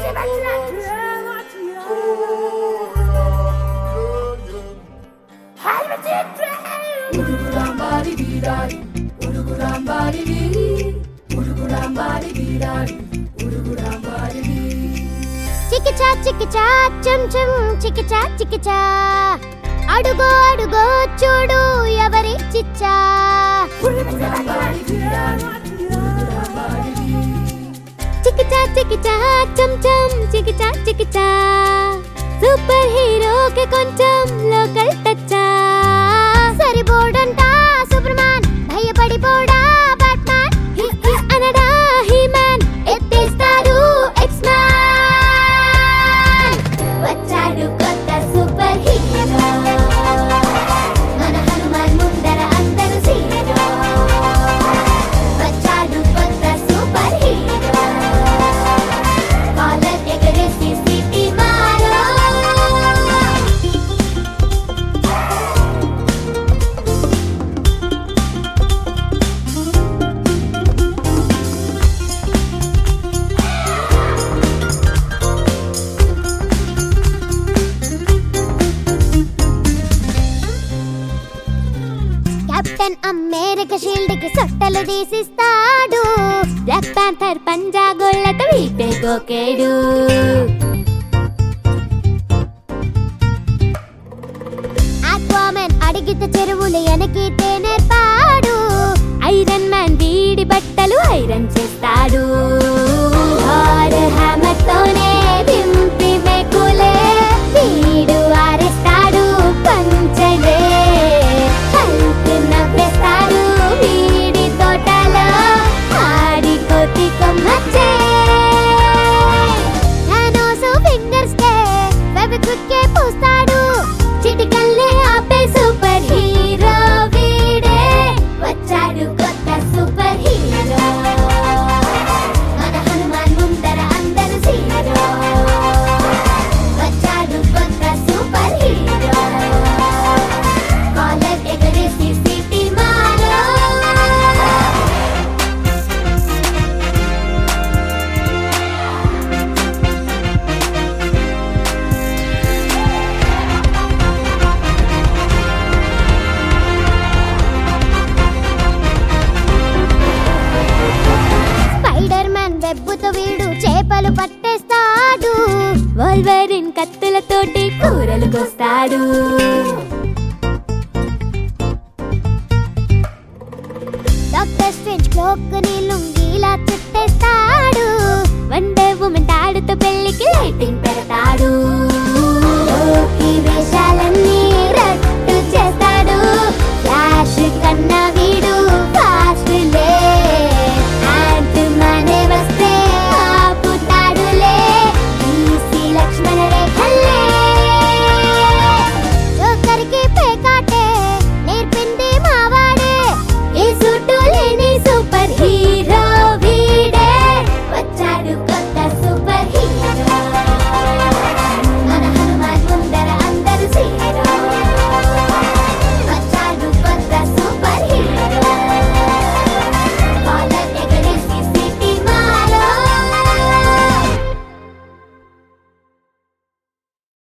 చికిచా చికిచా చం చం చికిచా చికిచా అడుగో అడుగో చూడు ఎవరి చిచ్చా చికిచా చికిచా చం చం చికిచా చికిచా సూపర్ హీరోకి కొంచెం లోకల్ టచ్చా సరిపోడంట సూపర్ మ్యాన్ భయపడిపోడా బ్యాట్మ్యాన్ హిస్ హిస్ అనడా హీ మ్యాన్ ఎత్తేస్తాడు ఎక్స్ మ్యాన్ వచ్చాడు కొత్త సూపర్ హీరో మన హనుమాన్ ముందర అందరూ సీరో వచ్చాడు కొత్త సూపర్ హీరో కాలర్ ఎగరేసి సిటీ మారో కెప్టెన్ అమెరికా షీల్డ్ కి సొట్టలు తీసిస్తాడు బ్లాక్ ప్యాంథర్ పంజా గొళ్ళతో వీపే గోకేడు ఆక్వామెన్ అడిగితే చెరువులు ఎనకితే నేర్పాడు ఐరన్ మ్యాన్ వీడి బట్టలు ఐరన్ చేస్తాడు హారర్ హ్యామర్ తోనే దింపి మెకులే వీడు ఆరేస్తాడు పంచలే హల్క్ నవ్వేస్తాడు వీడి తోటలో ఆడి కోతి కొమ్మచ్చే థానోస్ ఫింగర్స్ కే ఫెవిక్విక్ కే పూస్తాడు చిటికల్లే ఆపే సూపర్ హీరో వీడే వచ్చాడు కొత్త సూపర్ హీరో మన హనుమాన్ ముందర అందరూ సీరో వచ్చాడు కొత్త సూపర్ హీరో కాలర్ ఎగరేసి సిటీ మారో స్పైడర్ మ్యాన్ వెబ్బుతో వీడు చేపలు పట్టేస్తాడు వల్వరిన్ కత్తులతోటి కూరలు కోస్తాడు డాక్టర్ స్ట్రేంజ్ క్లోక్ ని లుంగీలా చుట్టేస్తాడు